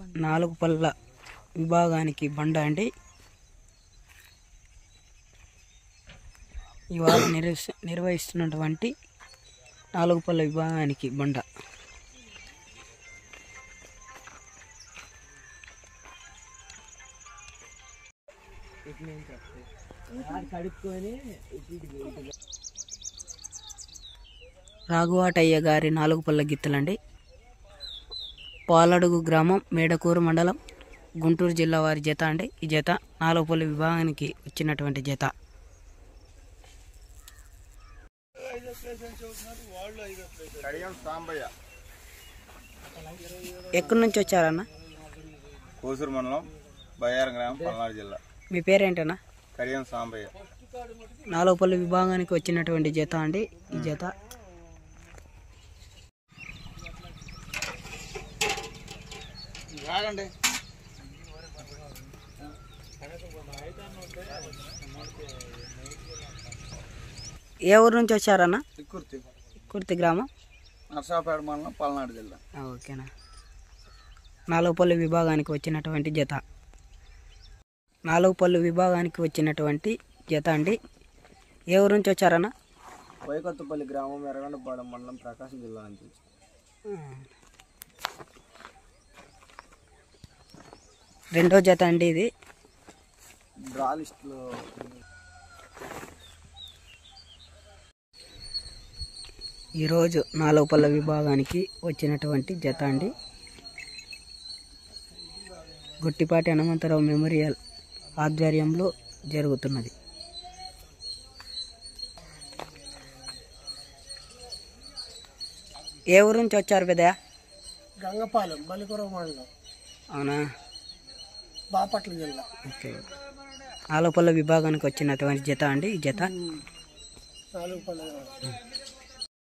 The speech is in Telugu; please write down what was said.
నాలుగు పళ్ళ విభాగానికి బండ అండి ఇవాళ నిర్వహి నిర్వహిస్తున్నటువంటి నాలుగు పళ్ళ విభాగానికి బండ రాఘవాటయ్య గారి నాలుగు పళ్ళ గిత్తలండి పాలడుగు గ్రామం మేడకూరు మండలం గుంటూరు జిల్లా వారి జత అండి ఈ జత నాలుగు పళ్ళు విభాగానికి వచ్చినటువంటి జత కడియం సాంబయ్య ఎక్కడి నుంచి వచ్చారన్న కోసూరు మండలం బయ్యారం గ్రామం పల్నాడు జిల్లా మీ పేరేంటన్నా కడియం సాంబయ్య నాలుగు పళ్ళు విభాగానికి వచ్చినటువంటి జత అండి ఈ జత రాగండి ఏ ఊరు నుంచి వచ్చారన్న తిక్కుర్తి కుర్తి గ్రామం నర్సాపేట మండలం పల్నాడు జిల్లా ఆ, ఓకేనా నాలుగు పళ్ళు విభాగానికి వచ్చినటువంటి జత నాలుగు పళ్ళు విభాగానికి వచ్చినటువంటి జత అండి ఏ ఊరు నుంచి వచ్చారన్న వైకొత్తపల్లి గ్రామం ఎర్రగొండపాలెం మండలం ప్రకాశం జిల్లా నుంచి రెండో జత అండి ఇది డ్రా లిస్ట్లో ఈరోజు నాలుగు పళ్ళ విభాగానికి వచ్చినటువంటి జత అండి గుట్టిపాటి హనుమంతరావు మెమోరియల్ ఆధ్వర్యంలో జరుగుతున్నది ఏ ఊరు నుంచి వచ్చారు పెద్దయా గంగపాలెం బలికొర మండలం అవునా బాపట్ల జిల్లా ఓకే నాలుగు పళ్ళ విభాగానికి వచ్చినటువంటి జత అండి ఈ జత నాలుగు పల్లె